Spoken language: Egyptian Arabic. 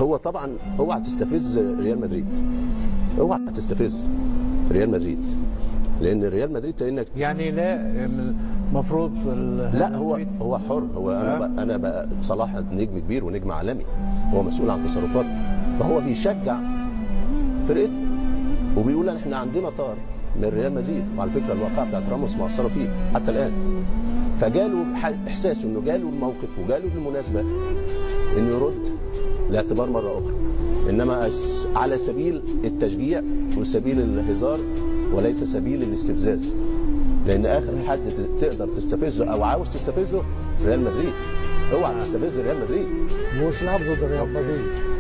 هو طبعا اوعى تستفز ريال مدريد اوعى تستفز ريال مدريد لان ريال مدريد كانك يعني لا المفروض لا هو هو حر هو انا بقى انا بقى صلاح نجم كبير ونجم عالمي هو مسؤول عن تصرفاته فهو بيشجع فرقته وبيقول ان احنا عندنا طار من ريال مدريد وعلى فكره الواقعه بتاعت راموس مؤثره فيه حتى الان فجاله ح- احساسه انه جاله الموقف وجاله المناسبه انه يرد الاعتبار مره اخرى انما س- على سبيل التشجيع وسبيل الهزار وليس سبيل الاستفزاز لان اخر حد ت- تقدر تستفزه او عاوز تستفزه ريال مدريد اوعى تستفز ريال مدريد مش لعب ضد ريال مدريد